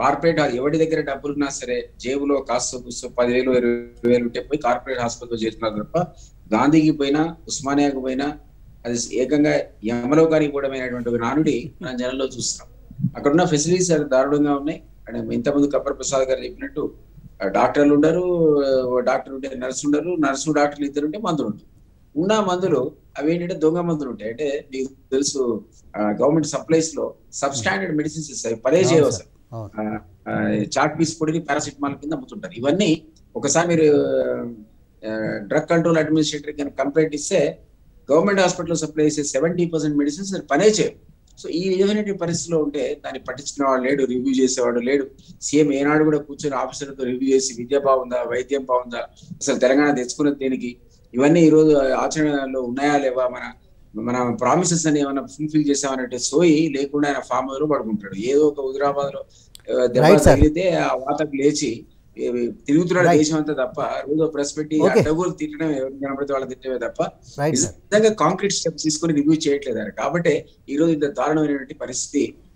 Corporate ఎవరి దగ్గర డబ్బులున్నా సరే జేబులో కాస్త కూస్తో పదివేలు ఇరవై వేలు ఉంటే పోయి కార్పొరేట్ హాస్పిటల్ చేస్తున్నారు తప్ప గాంధీకి పోయినా ఉస్మానియాకు పోయినా అది ఏకంగా యమలోకానికి కూడా అయినటువంటి ఒక నానుడి మనం జనంలో చూస్తున్నాం అక్కడ ఉన్న ఫెసిలిటీస్ చాలా దారుణంగా ఉన్నాయి అండ్ ఇంతకుముందు కప్పర్ ప్రసాద్ గారు చెప్పినట్టు ఆ డాక్టర్లు ఉండరు ఆ డాక్టర్ ఉంటే నర్సు ఉండరు నర్సు డాక్టర్లు ఇద్దరు ఉంటే మందులు ఉంటారు ఉన్న మందులు అవి ఏంటంటే దొంగ మందులు ఉంటాయి అంటే మీకు తెలుసు గవర్నమెంట్ సప్లైస్ లో సబ్ స్టాండర్డ్ మెడిసిన్స్ ఇస్తాయి పదే చేయవు అవును అసలు అవును చాక్ పీస్ పొడిని పారాసిటమాల్ కింద అమ్ముతుంటారు ఇవన్నీ ఒకసారి మీరు డ్రగ్ కంట్రోల్ అడ్మినిస్ట్రేటర్ కనుక కంప్లైంట్ ఇస్తే గవర్నమెంట్ హాస్పిటల్ సప్లై చేసే సెవెంటీ పర్సెంట్ మెడిసిన్స్ పనే చేయవు సో ఈ విధమైన పరిస్థితిలో ఉంటే దాన్ని పట్టించుకునే వాడు లేడు రివ్యూ చేసేవాడు లేడు సీఎం ఏనాడు కూడా కూర్చొని ఆఫీసర్తో రివ్యూ చేసి విద్య బాగుందా వైద్యం బాగుందా అసలు తెలంగాణ తెచ్చుకున్నది దేనికి ఇవన్నీ ఈ రోజు ఆచరణలో ఉన్నాయా లేవా మన మన ప్రామిసెస్ అని ఏమైనా ఫుల్ఫిల్ చేసామనంటే సోయి లేకుండా ఆయన ఫామ్ లో పడుకుంటాడు ఏదో ఒక హుజరాబాద్ లో ఆ, దెబ్బ Right, sir. తగిలితే ఆ వాతకు లేచి ఏ, తిరుగుతున్నాడు Right. దేశం అంతా తప్ప రోజు ప్రెస్ పెట్టి Okay. అడ్డగోలు తిట్టడం ఎవరు కనబడితే వాళ్ళు తిట్టమే తప్ప రైట్ సార్ నిజంగా కాంక్రీట్ స్టెప్స్ తీసుకొని రివ్యూ చేయట్లేదు ఆయన కాబట్టి ఈ రోజు ఇంత దారుణమైనటువంటి పరిస్థితి